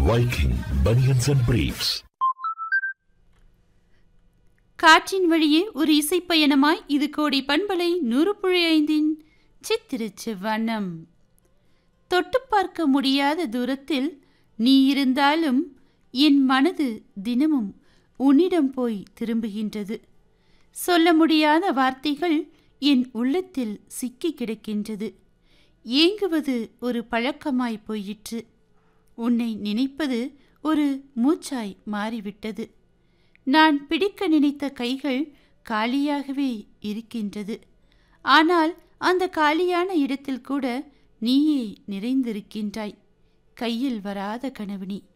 Viking Bunions and Briefs. காற்றின் வழியே ஒரு இசைப்பயணமாய் இது கோடி பண்பலை நூறு புள்ளி ஐந்தின் சித்திருச்சு வண்ணம் தொட்டு பார்க்க முடியாத தூரத்தில் நீ இருந்தாலும் என் மனது தினமும் உன்னிடம் போய் திரும்புகின்றது சொல்ல முடியாத வார்த்தைகள் என் உள்ளத்தில் சிக்கி கிடக்கின்றது ஏங்குவது ஒரு பழக்கமாய் போயிற்று உன்னை நினைப்பது ஒரு மூச்சாய் மாறிவிட்டது நான் பிடிக்க நினைத்த கைகள் காலியாகவே இருக்கின்றது ஆனால் அந்த காலியான இடத்தில் கூட நீயே நிறைந்திருக்கின்றாய் கையில் வராத கனவு நீ